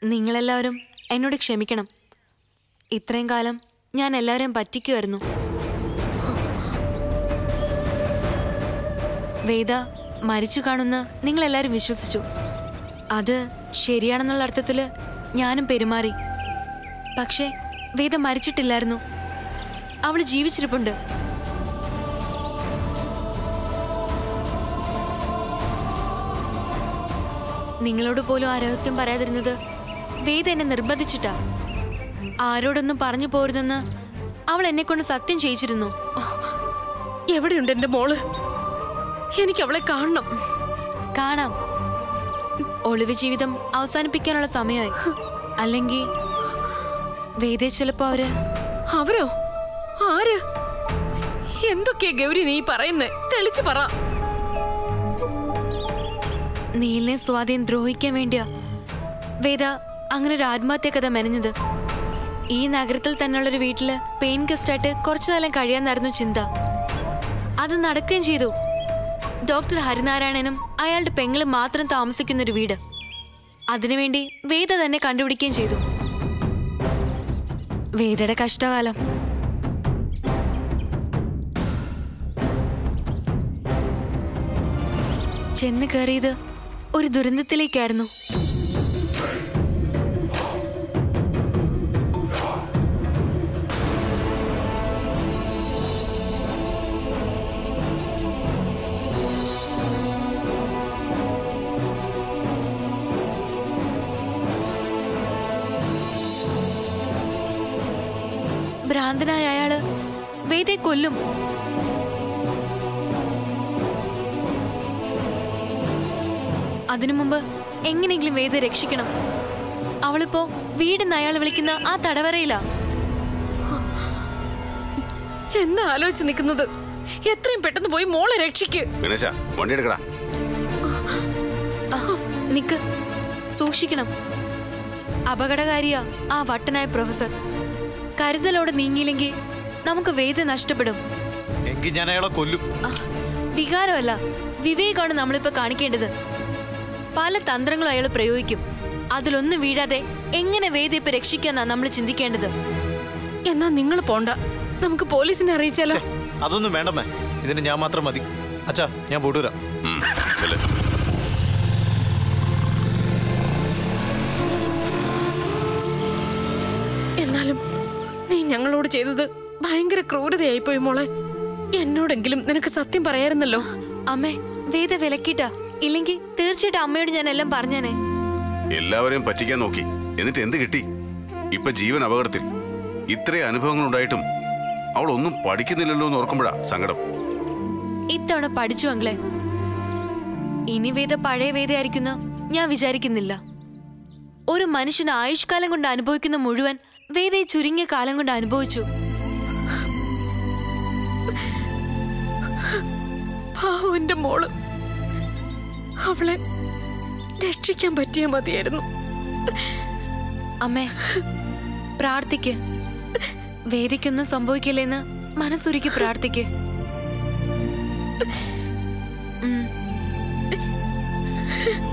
നിങ്ങളെല്ലാവരും എന്നോട് ക്ഷമിക്കണം ഇത്രയും കാലം ഞാൻ എല്ലാവരെയും പറ്റിക്കുമായിരുന്നു വേദ മരിച്ചു കാണുന്ന നിങ്ങളെല്ലാവരും വിശ്വസിച്ചു അത് ശരിയാണെന്നുള്ള അർത്ഥത്തിൽ ഞാനും പെരുമാറി പക്ഷേ വേദ മരിച്ചിട്ടില്ലായിരുന്നു അവൾ ജീവിച്ചിരിപ്പുണ്ട് നിങ്ങളോട് പോലും ആ രഹസ്യം പറയാതിരുന്നത് വേദ എന്നെ നിർബന്ധിച്ചിട്ടാ ആരോടൊന്നും പറഞ്ഞു പോരുതെന്ന് അവൾ എന്നെ കൊണ്ട് സത്യം ചെയ്യിച്ചിരുന്നു എവിടെയുണ്ട് എന്റെ മോള് എനിക്ക് അവളെ കാണണം കാണാം ഒളിവ് ജീവിതം അവസാനിപ്പിക്കാനുള്ള സമയമായി അല്ലെങ്കിൽ വേദയെ ചിലപ്പോ അവര് അവരോ ആര് എന്തൊക്കെയാ ഗൗരി നീ പറയുന്നേ തെളിച്ചു പറ നീലിനെ സ്വാധീനം ദ്രോഹിക്കാൻ വേണ്ടിയാ വേദ അങ്ങനെ ഒരു ആത്മഹത്യ കഥ മെനഞ്ഞത് ഈ നഗരത്തിൽ തന്നെയുള്ളൊരു വീട്ടില് പെയിൻ ഗസ്റ്റായിട്ട് കുറച്ചു കാലം കഴിയാന്നായിരുന്നു ചിന്ത അത് നടക്കുകയും ചെയ്തു ഡോക്ടർ ഹരിനാരായണനും അയാളുടെ പെങ്ങളും മാത്രം താമസിക്കുന്ന ഒരു വീട് അതിനുവേണ്ടി വേദ തന്നെ കണ്ടുപിടിക്കുകയും ചെയ്തു വേദയുടെ കഷ്ടകാലം ചെന്ന് കയറിയത് ഒരു ദുരന്തത്തിലേക്കായിരുന്നു ഭ്രാന്തനായ അയാള് വേദയെ കൊല്ലും അതിനു മുമ്പ് എങ്ങനെയെങ്കിലും വേദ രക്ഷിക്കണം അവളിപ്പോ വീടെന്ന് അയാൾ വിളിക്കുന്ന ആ തടവറയിലാ എന്താ ആലോചിച്ച് നിൽക്കുന്നത് എത്രയും പെട്ടെന്ന് പോയി മോളെ രക്ഷിക്ക് ഗണേശ വണ്ടി എടുക്കടാ ആ, നിക്ക് സൂക്ഷിക്കണം അപകടകാരിയാ ആ വട്ടനായ പ്രൊഫസർ കരുതലോടെ നീങ്ങിയില്ലെങ്കിൽ നമുക്ക് വേദ നഷ്ടപ്പെടും എങ്കിൽ ഞാൻ അയാളെ കൊല്ലും ആ, വികാരമല്ല വിവേകമാണ് നമ്മളിപ്പോ കാണിക്കേണ്ടത് പല തന്ത്രങ്ങളും അയാൾ പ്രയോഗിക്കും അതിലൊന്നും വീഴാതെ എങ്ങനെ വേദ ഇപ്പൊ രക്ഷിക്കാന്നാ നമ്മൾ ചിന്തിക്കേണ്ടത് എന്നാ നിങ്ങൾ പോണ്ട നമുക്ക് പോലീസിനെ അറിയിച്ചാലോ ഛെ, അതൊന്നും വേണ്ടമ്മേ ഇതിന് ഞാൻ മാത്രം മതി അച്ഛാ ഞാൻ പോട്ടൂരാം ഉം, ചെല്ല് എന്നാലും നീ ഞങ്ങളോട് ചെയ്തത് ഭയങ്കര ക്രൂരതയായിപ്പോയി മോളെ എന്നോടെങ്കിലും നിനക്ക് സത്യം പറയായിരുന്നല്ലോ അമ്മേ വേദ വിലക്കിട്ടാ ഇല്ലെങ്കിൽ തീർച്ചയായിട്ടും അമ്മയോട് ഞാൻ എല്ലാം പറഞ്ഞേനെ എല്ലാവരെയും പറ്റിക്കാൻ നോക്കി എന്നിട്ട് എന്ത് കിട്ടി ഇപ്പൊ ജീവൻ അപകടത്തിൽ ഇത്രയും അനുഭവങ്ങൾ ഉണ്ടായിട്ടും അവൾ ഒന്നും പഠിക്കുന്നില്ലല്ലോ എന്ന് ഓർക്കുമ്പോഴാ സങ്കടം ഇത്തവണ പഠിച്ചു അങ്ങളെ ഇനി വേദ പഴയ വേദയായിരിക്കുന്ന ഞാൻ വിചാരിക്കുന്നില്ല ഒരു മനുഷ്യന് ആയുഷ്കാലം കൊണ്ട് അനുഭവിക്കുന്ന മുഴുവൻ വേദയെ ചുരുങ്ങിയ കാലം കൊണ്ട് അനുഭവിച്ചു പാവം എന്റെ മോള് അവളെ രക്ഷിക്കാൻ പറ്റിയ മതിയായിരുന്നു അമ്മേ പ്രാർത്ഥിക്ക് വേദിക്കൊന്നും സംഭവിക്കില്ലെന്ന് മനസ്സുരുക്കി പ്രാർത്ഥിക്ക് ഉം.